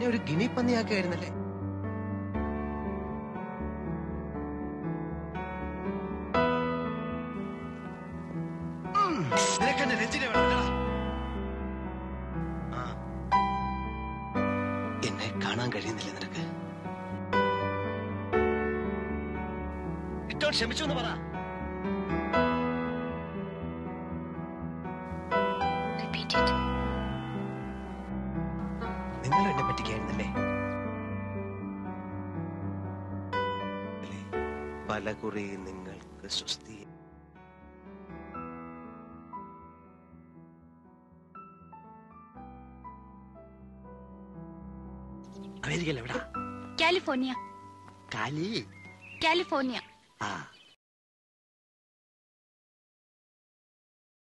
ഒരു ഗിനി പന്നിയാക്കായിരുന്നല്ലേ നിനക്കെന്നെ രഞ്ജിനെ വേണമല്ലടാ? ആ. എന്നെ കാണാൻ കഴിയുന്നില്ല നിനക്ക് ഇട്ടോ ക്ഷമിച്ചു എന്ന് പറ Repeat it. നിങ്ങൾ എന്നെ പറ്റിക്കായിരുന്നല്ലേ അല്ലേ? പല കുറി നിങ്ങൾക്ക് സ്വസ്തി അമേരിക്കയിൽ എവിടാ കാലിഫോർണിയ കാലി കാലിഫോർണിയ ആ